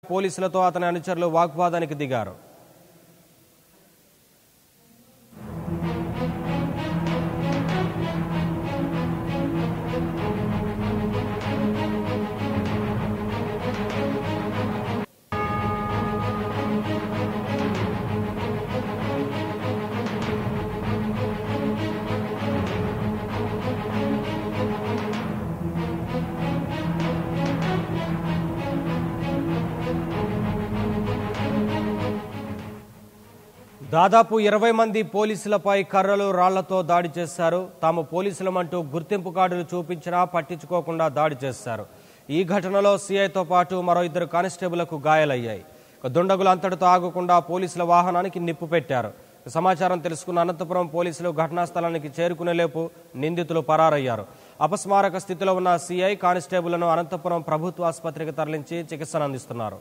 పోలీసులతో అతని అనుచరులు వాగ్వాదానికి దిగారు దాదాపు ఇరవై మంది పోలీసులపై కర్రలు రాళ్లతో దాడి చేశారు తాము పోలీసులమంటూ గుర్తింపు కార్డులు చూపించినా పట్టించుకోకుండా దాడి చేశారు ఈ ఘటనలో సీఐతో పాటు మరో ఇద్దరు కానిస్టేబుల్కు గాయాలయ్యాయి ఇక దుండగులు అంతటితో ఆగకుండా పోలీసుల వాహనానికి నిప్పు పెట్టారు సమాచారం తెలుసుకున్న అనంతపురం పోలీసులు ఘటనా స్థలానికి చేరుకునేలేపు నిందితులు పరారయ్యారు అపస్మారక స్థితిలో ఉన్న సీఐ కానిస్టేబుల్ను అనంతపురం ప్రభుత్వ ఆసుపత్రికి తరలించి చికిత్సను అందిస్తున్నారు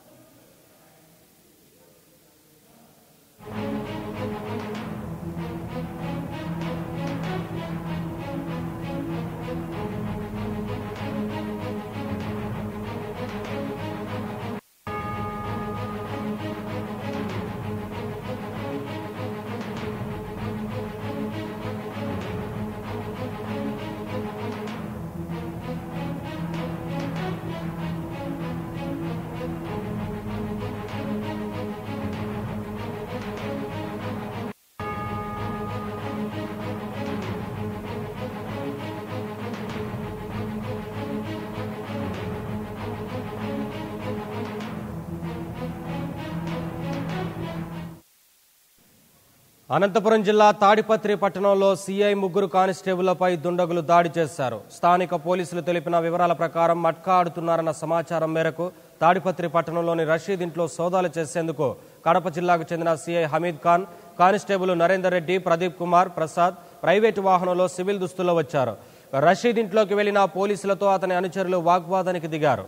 అనంతపురం జిల్లా తాడిపత్రి పట్టణంలో సీఐ ముగ్గురు కానిస్టేబుళ్లపై దుండగులు దాడి చేశారు స్థానిక పోలీసులు తెలిపిన వివరాల ప్రకారం మట్కా ఆడుతున్నారన్న సమాచారం మేరకు తాడిపత్రి పట్టణంలోని రషీద్ ఇంట్లో సోదాలు చేసేందుకు కడప జిల్లాకు చెందిన CI Hameed Khan constable Narender Reddy Pradeep Kumar Prasad private వాహనంలో సివిల్ దుస్తుల్లో వచ్చారు రషీద్ ఇంట్లోకి వెళ్లిన పోలీసులతో అతని అనుచరులు వాగ్వాదానికి దిగారు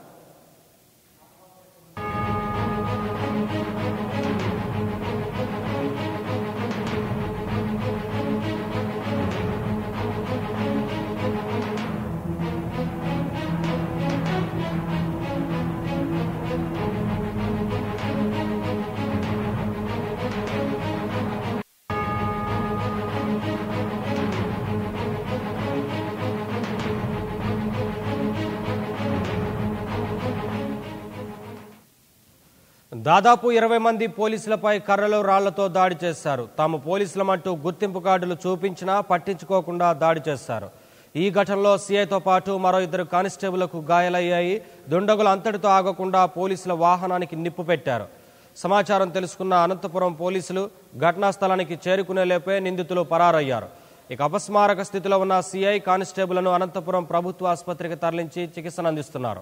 దాదాపు ఇరవై మంది పోలీసులపై కర్రలు రాళ్లతో దాడి చేశారు తాము పోలీసులమంటూ గుర్తింపు కార్డులు చూపించినా పట్టించుకోకుండా దాడి చేశారు ఈ ఘటనలో సీఐతో పాటు మరో ఇద్దరు కానిస్టేబుల్కు గాయాలయ్యాయి దుండగులు అంతటితో ఆగకుండా పోలీసుల వాహనానికి నిప్పు పెట్టారు సమాచారం తెలుసుకున్న అనంతపురం పోలీసులు ఘటనా స్థలానికి చేరుకునేలేపే నిందితులు పరారయ్యారు ఇక అపస్మారక స్థితిలో ఉన్న సీఐ కానిస్టేబుల్ను అనంతపురం ప్రభుత్వ ఆసుపత్రికి తరలించి చికిత్సను అందిస్తున్నారు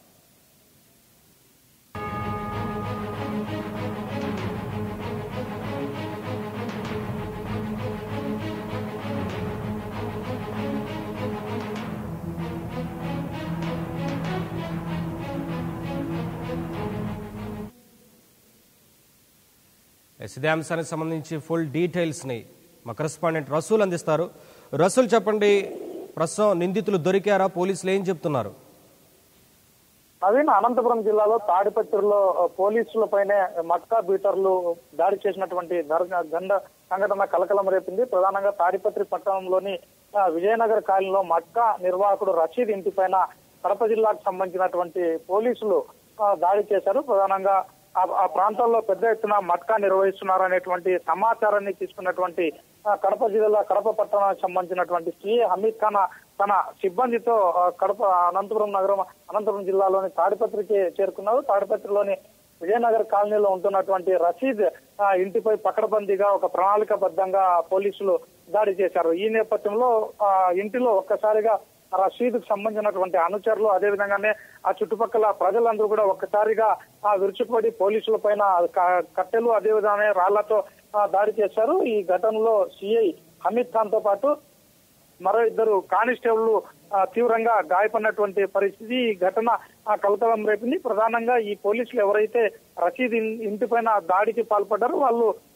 ఎస్, ఇదే అంశానికి సంబంధించి ఫుల్ డీటెయిల్స్ ని మా కరెస్పాండెంట్ రసూల్ అందిస్తారు రసూల్ చెప్పండి ప్రస్తుతం నిందితులు దొరికారా పోలీసులు ఏం చెప్తున్నారు నవీన్ అనంతపురం జిల్లాలో తాడిపత్రిలో పోలీసులపైనే మట్కా బీటర్లు దాడి చేసినటువంటి దర్గ- గండ సంఘటన కలకలం రేపింది ప్రధానంగా తాడిపత్రి పట్టణంలోని ఆ, విజయనగర్ కాలనీలో మట్కా నిర్వాహకుడు రషీద్ ఇంటిపైన కడప జిల్లాకు సంబంధించినటువంటి పోలీసులు ఆ, దాడి చేశారు ప్రధానంగా ఆ- ఆ ప్రాంతాల్లో పెద్ద ఎత్తున మట్కా నిర్వహిస్తున్నారు అనేటువంటి సమాచారాన్ని తీసుకున్నటువంటి ఆ, కడప జిల్లా కడప పట్టణానికి సంబంధించినటువంటి సిఏ హమీద్ ఖాన్ తన సిబ్బందితో ఆ, కడప అనంతపురం నగరం అనంతపురం జిల్లాలోని తాడిపత్రికి చేరుకున్నారు తాడిపత్రిలోని విజయనగర్ కాలనీలో ఉంటున్నటువంటి రషీద్ ఆ, ఇంటిపై పకడ్బందీగా ఒక ప్రణాళికబద్ధంగా పోలీసులు దాడి చేశారు ఈ నేపథ్యంలో ఆ ఇంటిలో ఒక్కసారిగా రషీద్ కు సంబంధించినటువంటి అనుచరులు అదే విధంగానే ఆ చుట్టుపక్కల ప్రజలందరూ కూడా ఒక్కసారిగా ఆ విరుచుకుపడి పోలీసుల పైన క- కట్టెలు అదే విధంగానే రాళ్లతో ఆ, దాడి చేశారు ఈ ఘటనలో సిఐ హమీద్ ఖాన్ తో పాటు మరో ఇద్దరు కానిస్టేబుల్ ఆ, తీవ్రంగా గాయపడినటువంటి పరిస్థితి ఈ ఘటన ఆ, కలకలం రేపింది ప్రధానంగా ఈ పోలీసులు ఎవరైతే రషీద్ ఇన్- ఇంటిపైన దాడికి పాల్పడ్డారో వాళ్ళు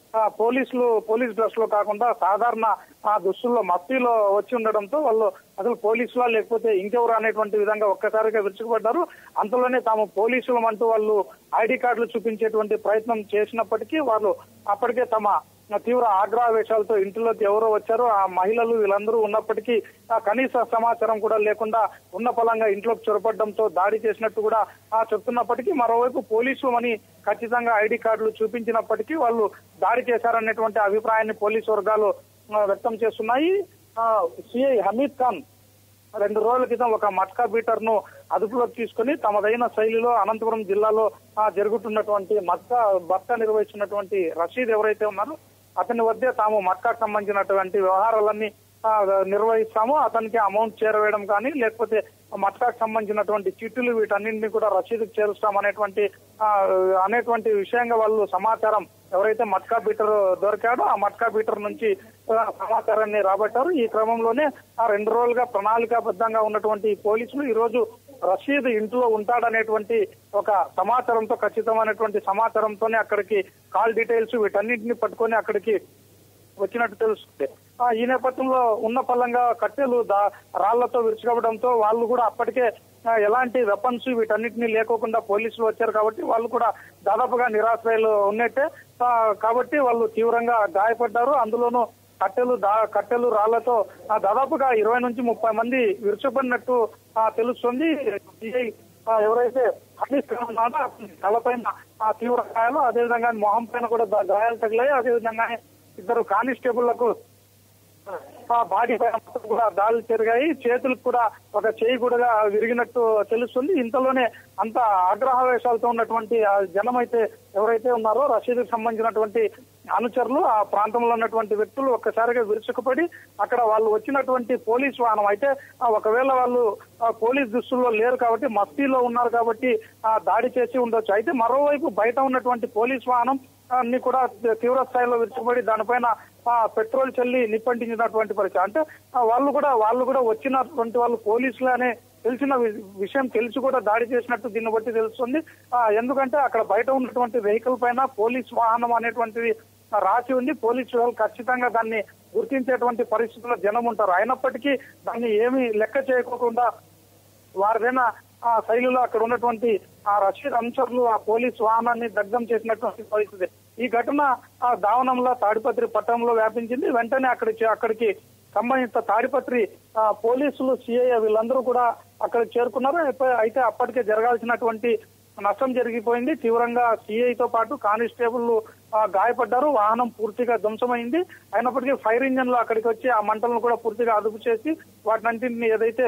ఆ, పోలీసులు పోలీస్ డ్రెస్ లో కాకుండా సాధారణ ఆ దుస్తుల్లో మఫ్తీలో వచ్చి ఉండడంతో వాళ్ళు అసలు పోలీసులా లేకపోతే ఇంకెవరు అనేటువంటి విధంగా ఒక్కసారిగా విరుచుకుపడ్డారు అంతలోనే తాము పోలీసులం అంటూ వాళ్ళు ఐడి కార్డులు చూపించేటువంటి ప్రయత్నం చేసినప్పటికీ వాళ్ళు అప్పటికే తమ తీవ్ర ఆగ్రహవేశాలతో ఇంటిలోకి ఎవరో వచ్చారో ఆ మహిళలు వీళ్ళందరూ ఉన్నప్పటికీ ఆ కనీస సమాచారం కూడా లేకుండా ఉన్న ఫలంగా ఇంట్లోకి చొరపడడంతో దాడి చేసినట్టు కూడా ఆ చెప్తున్నప్పటికీ మరోవైపు పోలీసులు అని ఖచ్చితంగా ఐడి కార్డులు చూపించినప్పటికీ వాళ్ళు దాడి చేశారనేటువంటి అభిప్రాయాన్ని పోలీసు వర్గాలు ఆ, వ్యక్తం చేస్తున్నాయి సిఐ హమీద్ ఖాన్ రెండు రోజుల క్రితం ఒక మట్కా బీటర్ ను అదుపులోకి తీసుకుని తమదైన శైలిలో అనంతపురం జిల్లాలో ఆ, జరుగుతున్నటువంటి మట్కా భర్త నిర్వహిస్తున్నటువంటి రషీద్ ఎవరైతే ఉన్నారో అతని వద్దే తాము మట్కాకు సంబంధించినటువంటి వ్యవహారాలన్నీ ఆ, నిర్వహిస్తాము అతనికి అమౌంట్ చేరవేయడం కానీ లేకపోతే మట్కాకు సంబంధించినటువంటి చిట్టులు వీటన్నింటినీ కూడా రసీదుకు చేరుస్తాం అనేటువంటి ఆ, అనేటువంటి విషయంగా వాళ్ళు సమాచారం ఎవరైతే మట్కా బీటర్ దొరికాడో ఆ మట్కా బీటర్ నుంచి ఆ, సమాచారాన్ని రాబట్టారు ఈ క్రమంలోనే ఆ రెండు రోజులుగా ప్రణాళికాబద్ధంగా ఉన్నటువంటి పోలీసులు ఈ రోజు రషీద్ ఇంట్లో ఉంటాడనేటువంటి ఒక సమాచారంతో ఖచ్చితమైనటువంటి సమాచారంతోనే అక్కడికి కాల్ డీటెయిల్స్ వీటన్నింటిని పట్టుకొని అక్కడికి వచ్చినట్టు తెలుస్తుంది ఆ, ఈ నేపథ్యంలో ఉన్న పల్లంగా కట్టెలు దా- రాళ్లతో విరుచుకోవడంతో వాళ్ళు కూడా అప్పటికే ఆ, ఎలాంటి వెపన్స్ వీటన్నిటిని లేకోకుండా పోలీసులు వచ్చారు కాబట్టి వాళ్ళు కూడా దాదాపుగా నిరాశ్రయాలు ఉన్నట్టే ఆ, కాబట్టి వాళ్ళు తీవ్రంగా గాయపడ్డారు అందులోనూ కట్టెలు దా కట్టెలు రాళ్లతో ఆ, దాదాపుగా ఇరవై నుంచి ముప్పై మంది విరుచుపడినట్టు ఆ, తెలుస్తుంది సిఐ ఆ, ఎవరైతే హరీష్ ఖాన్ ఉన్నాడో అతని తలపైన ఆ తీవ్ర గాయాలు అదేవిధంగా మొహం పైన కూడా దా- గాయాలు తగిలాయి అదేవిధంగా ఇద్దరు కానిస్టేబుళ్లకు ఆ బాడీ పైన మొత్తం కూడా దాడులు జరిగాయి చేతులకు కూడా ఒక చేయి కూడా విరిగినట్టు తెలుస్తుంది ఇంతలోనే అంత ఆగ్రహవేశాలతో ఉన్నటువంటి ఆ జనం అయితే ఎవరైతే ఉన్నారో రషీద్కి సంబంధించినటువంటి అనుచరులు ఆ ప్రాంతంలో ఉన్నటువంటి వ్యక్తులు ఒక్కసారిగా విరుచుకుపడి అక్కడ వాళ్ళు వచ్చినటువంటి పోలీస్ వాహనం అయితే ఆ ఒకవేళ వాళ్ళు ఆ పోలీస్ దుస్తుల్లో లేరు కాబట్టి మస్తీలో ఉన్నారు కాబట్టి ఆ దాడి చేసి ఉండొచ్చు అయితే మరోవైపు బయట ఉన్నటువంటి పోలీస్ వాహనం అన్ని కూడా తీవ్ర స్థాయిలో విరుచుకుపడి దానిపైన ఆ పెట్రోల్ చల్లి నిప్పంటించినటువంటి పరిస్థితి అంటే ఆ వాళ్ళు కూడా వాళ్ళు కూడా వచ్చినటువంటి వాళ్ళు పోలీసులు అనే తెలిసిన వి- విషయం తెలిసి కూడా దాడి చేసినట్టు దీన్ని బట్టి తెలుస్తుంది ఆ ఎందుకంటే అక్కడ బయట ఉన్నటువంటి వెహికల్ పైన పోలీస్ వాహనం అనేటువంటిది రాసి ఉంది పోలీసు వాళ్ళు ఖచ్చితంగా దాన్ని గుర్తించేటువంటి పరిస్థితుల్లో జనం ఉంటారు అయినప్పటికీ దాన్ని ఏమీ లెక్క చేయకోకుండా వారిదైనా ఆ శైలిలో అక్కడ ఉన్నటువంటి ఆ రషీద్ అనుచరులు ఆ పోలీస్ వాహనాన్ని దగ్ధం చేసినటువంటి పరిస్థితి ఈ ఘటన ఆ దావనంలో తాడిపత్రి పట్టణంలో వ్యాపించింది వెంటనే అక్కడికి అక్కడికి సంబంధిత తాడిపత్రి ఆ, పోలీసులు సిఐ వీళ్ళందరూ కూడా అక్కడికి చేరుకున్నారు అయిపో- అయితే అప్పటికే జరగాల్సినటువంటి నష్టం జరిగిపోయింది తీవ్రంగా సిఐతో పాటు కానిస్టేబుల్ ఆ, గాయపడ్డారు వాహనం పూర్తిగా ధ్వంసమైంది అయినప్పటికీ ఫైర్ ఇంజన్ లో అక్కడికి వచ్చి ఆ మంటలను కూడా పూర్తిగా అదుపు చేసి వాటినంటిని ఏదైతే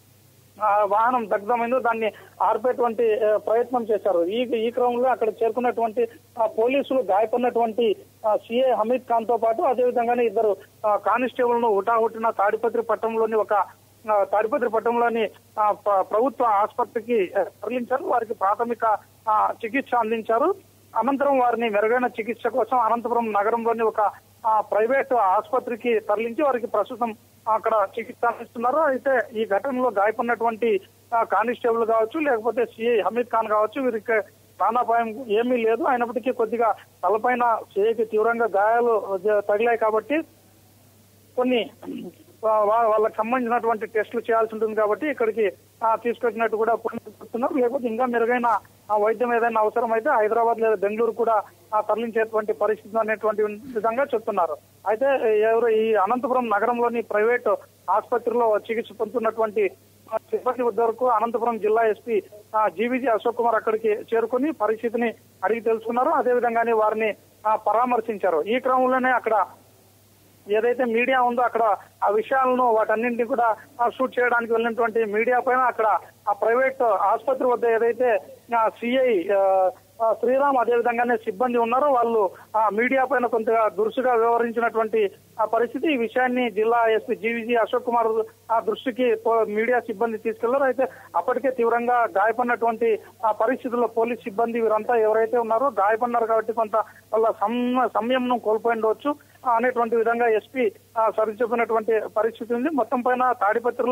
ఆ వాహనం దగ్ధమైందో దాన్ని ఆర్పేటువంటి ఆ, ప్రయత్నం చేశారు ఈ ఈ క్రమంలో అక్కడ చేరుకున్నటువంటి ఆ, పోలీసులు గాయపడినటువంటి సిఐ హమీద్ ఖాన్ తో పాటు అదేవిధంగానే ఇద్దరు ఆ, కానిస్టేబుల్ ను హుటాహుటిన తాడిపత్రి పట్టణంలోని ఒక ఆ, తాడిపత్రి పట్టణంలోని ఆ, ప్ర- ప్రభుత్వ ఆసుపత్రికి ఆ, తరలించారు వారికి ప్రాథమిక ఆ, చికిత్స అందించారు అనంతరం వారిని మెరుగైన చికిత్స కోసం అనంతపురం నగరంలోని ఒక ఆ, ప్రైవేట్ ఆసుపత్రికి తరలించి వారికి ప్రస్తుతం అక్కడ చికిత్స అందిస్తున్నారు అయితే ఈ ఘటనలో గాయపడినటువంటి ఆ, కానిస్టేబుల్ కావచ్చు లేకపోతే సిఐ హమీద్ ఖాన్ కావచ్చు వీరికి ప్రాణాపాయం ఏమీ లేదు అయినప్పటికీ కొద్దిగా తలపైన సిఐకి తీవ్రంగా గాయాలు జ- తగిలాయి కాబట్టి కొన్ని వా- వా- వాళ్ళకి సంబంధించినటువంటి టెస్టులు చేయాల్సి ఉంటుంది కాబట్టి ఇక్కడికి ఆ, తీసుకొచ్చినట్టు కూడా పోలీసులు చెప్తున్నారు లేకపోతే ఇంకా మెరుగైన ఆ, వైద్యం ఏదైనా అవసరం అయితే హైదరాబాద్ లేదా బెంగళూరు కూడా ఆ, తరలించేటువంటి పరిస్థితి అనేటువంటి విధంగా చెప్తున్నారు అయితే ఎవరు ఈ అనంతపురం నగరంలోని ప్రైవేట్ ఆసుపత్రిలో చికిత్స పొందుతున్నటువంటి ఆ, సిబ్బంది వద్దకు అనంతపురం జిల్లా ఎస్పీ జీవీజీ అశోక్ కుమార్ అక్కడికి చేరుకుని పరిస్థితిని అడిగి తెలుసుకున్నారు అదేవిధంగానే వారిని ఆ, పరామర్శించారు ఈ క్రమంలోనే అక్కడ ఏదైతే మీడియా ఉందో అక్కడ ఆ విషయాలను వాటన్నింటినీ కూడా ఆ, షూట్ చేయడానికి వెళ్ళినటువంటి మీడియా పైన అక్కడ ఆ ప్రైవేట్ ఆసుపత్రి వద్ద ఏదైతే సిఐ శ్రీరామ్ అదే విధంగానే సిబ్బంది ఉన్నారో వాళ్ళు ఆ మీడియా పైన కొంతగా దురుసుగా వ్యవహరించినటువంటి ఆ పరిస్థితి ఈ విషయాన్ని జిల్లా ఎస్పీ జీవీజీ అశోక్ కుమార్ ఆ దృష్టికి పో- మీడియా సిబ్బంది తీసుకెళ్లారు అయితే అప్పటికే తీవ్రంగా గాయపడినటువంటి ఆ పరిస్థితుల్లో పోలీస్ సిబ్బంది వీరంతా ఎవరైతే ఉన్నారో గాయపడినారు కాబట్టి కొంత వాళ్ళ సం- సంయమనం కోల్పోయి ఉండవచ్చు అనేటువంటి విధంగా ఎస్పీ సరి చెప్పినటువంటి పరిస్థితి ఉంది మొత్తం పైన తాడిపత్రిలో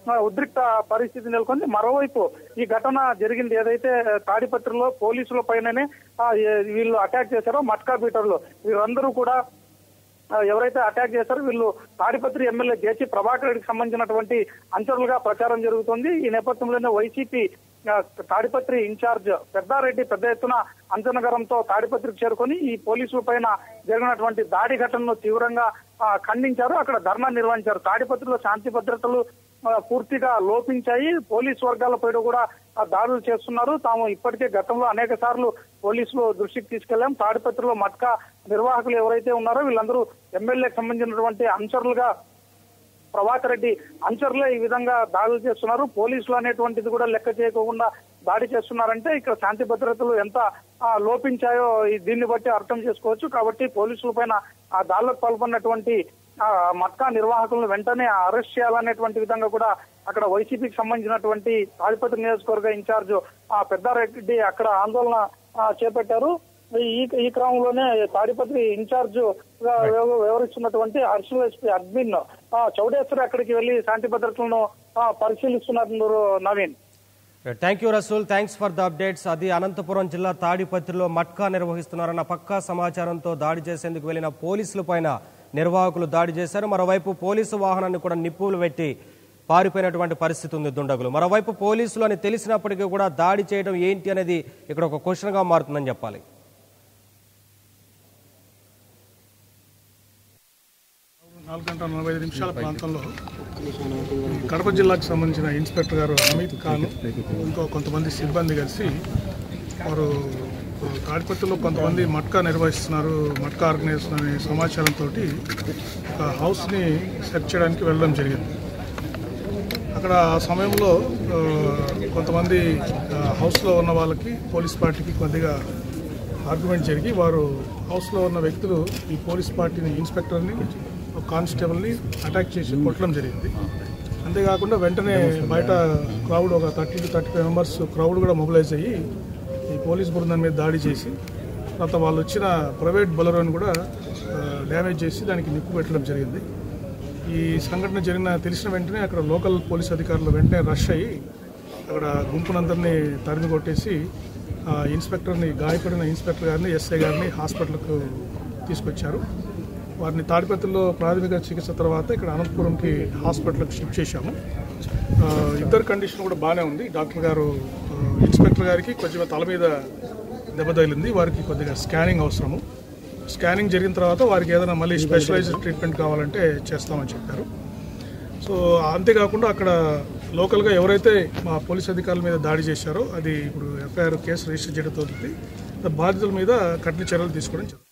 ఆ, ఉద్రిక్త పరిస్థితి నెలకొంది మరోవైపు ఈ ఘటన జరిగింది ఏదైతే తాడిపత్రిలో పోలీసుల పైననే ఆ, ఏ- వీళ్ళు అటాక్ చేశారో మట్కా బీటర్లు వీరందరూ కూడా ఆ, ఎవరైతే అటాక్ చేశారో వీళ్ళు తాడిపత్రి ఎమ్మెల్యే జేసీ ప్రభాకర్ రెడ్డికి సంబంధించినటువంటి అంచరులుగా ప్రచారం జరుగుతోంది ఈ నేపథ్యంలోనే వైసీపీ ఆ, తాడిపత్రి ఇన్ఛార్జ్ పెద్దారెడ్డి పెద్ద ఎత్తున అంచనగరంతో తాడిపత్రికి చేరుకొని ఈ పోలీసుల పైన జరిగినటువంటి దాడి ఘటనను తీవ్రంగా ఆ, ఖండించారు అక్కడ ధర్నా నిర్వహించారు తాడిపత్రిలో శాంతి భద్రతలు ఆ, పూర్తిగా లోపించాయి పోలీసు వర్గాలపై కూడా ఆ, దాడులు చేస్తున్నారు తాము ఇప్పటికే గతంలో అనేక సార్లు పోలీసులు దృష్టికి తీసుకెళ్లాం తాడిపత్రిలో మట్కా నిర్వాహకులు ఎవరైతే ఉన్నారో వీళ్ళందరూ ఎమ్మెల్యేకి సంబంధించినటువంటి అంచరులుగా ప్రభాకర్ రెడ్డి అంచర్లే ఈ విధంగా దాడులు చేస్తున్నారు పోలీసులు అనేటువంటిది కూడా లెక్క చేయకుండా దాడి చేస్తున్నారంటే ఇక్కడ శాంతి భద్రతలు ఎంత ఆ, లోపించాయో ఈ- దీన్ని బట్టి అర్థం చేసుకోవచ్చు కాబట్టి పోలీసుల పైన ఆ దాడులకు పాల్పడినటువంటి ఆ, మట్కా నిర్వాహకులను వెంటనే అరెస్ట్ చేయాలనేటువంటి విధంగా కూడా అక్కడ వైసీపీకి సంబంధించినటువంటి తాడిపత్రి నియోజకవర్గ ఇన్ఛార్జ్ ఆ పెద్దారెడ్డి అక్కడ ఆందోళన ఆ, చేపట్టారు ఈ ఈ క్రమంలోనే తాడిపత్రి ఇన్ఛార్జ్ గా వ్యవ- వ్యవహరిస్తున్నటువంటి హర్షల్ ఎస్పీ అడ్మిన్ ఆ, చౌడేశ్వరి అక్కడికి వెళ్లి శాంతి భద్రతలను ఆ, పరిశీలిస్తున్నారు Naveen thank you Rasool thanks for the updates అది అనంతపురం జిల్లా తాడిపత్రిలో మట్కా నిర్వహిస్తున్నారన్న పక్కా సమాచారంతో దాడి చేసేందుకు వెళ్లిన పోలీసుల పైన నిర్వాహకులు దాడి చేశారు మరోవైపు పోలీసు వాహనాన్ని కూడా నిప్పులు పెట్టి పారిపోయినటువంటి పరిస్థితి ఉంది దుండగులు మరోవైపు పోలీసులు అని తెలిసినప్పటికీ కూడా దాడి చేయడం ఏంటి అనేది ఇక్కడ ఒక క్వశ్చన్గా మారుతుందని చెప్పాలి నాలుగు గంటల నలభై ఐదు నిమిషాల ప్రాంతంలో ఈ కడప జిల్లాకు సంబంధించిన ఇన్స్పెక్టర్ గారు అమిత్ ఖాన్ ఇంకో కొంతమంది సిబ్బంది కలిసి వారు తాడిపత్రిలో కొంతమంది మట్కా నిర్వహిస్తున్నారు మట్కా ఆర్గనైజేషన్ అనే సమాచారంతో ఒక హౌస్ని సెర్చ్ చేయడానికి వెళ్ళడం జరిగింది అక్కడ ఆ సమయంలో ఆ, కొంతమంది ఆ, హౌస్లో ఉన్న వాళ్ళకి పోలీస్ పార్టీకి కొద్దిగా ఆర్గ్యుమెంట్ జరిగి వారు హౌస్లో ఉన్న వ్యక్తులు ఈ పోలీస్ పార్టీని ఇన్స్పెక్టర్ని ఒక కానిస్టేబుల్ని అటాక్ చేసి కొట్టడం జరిగింది అంతేకాకుండా వెంటనే బయట క్రౌడ్ ఒక thirty to thirty five members crowd కూడా మొబిలైజ్ అయ్యి ఈ పోలీస్ బృందం మీద దాడి చేసి తర్వాత వాళ్ళు వచ్చిన ప్రైవేట్ బొలరోని కూడా ఆ, డ్యామేజ్ చేసి దానికి నిప్పు పెట్టడం జరిగింది ఈ సంఘటన జరిగిన తెలిసిన వెంటనే అక్కడ లోకల్ పోలీస్ అధికారులు వెంటనే రష్ అయ్యి అక్కడ గుంపునందరినీ తరిమి కొట్టేసి ఆ ఇన్స్పెక్టర్ని గాయపడిన ఇన్స్పెక్టర్ గారిని ఎస్ఐ గారిని హాస్పిటల్కు తీసుకొచ్చారు వారిని తాడిపత్రిలో ప్రాథమిక చికిత్స తర్వాత ఇక్కడ అనంతపురంకి హాస్పిటల్కి షిఫ్ట్ చేశాము ఆ, ఇద్దరు కండిషన్ కూడా బాగానే ఉంది డాక్టర్ గారు ఆ, ఇన్స్పెక్టర్ గారికి కొంచెం తల మీద దెబ్బ తగిలింది వారికి కొద్దిగా స్కానింగ్ అవసరము స్కానింగ్ జరిగిన తర్వాత వారికి ఏదైనా మళ్ళీ స్పెషలైజ్డ్ ట్రీట్మెంట్ కావాలంటే చేస్తామని చెప్పారు సో అంతేకాకుండా అక్కడ లోకల్గా ఎవరైతే మా పోలీస్ అధికారుల మీద దాడి చేశారో అది ఇప్పుడు ఎఫ్ఐఆర్ కేసు రిజిస్టర్ చేయడంతో బాధితుల మీద కఠిన చర్యలు తీసుకోవడం జరుగుతుంది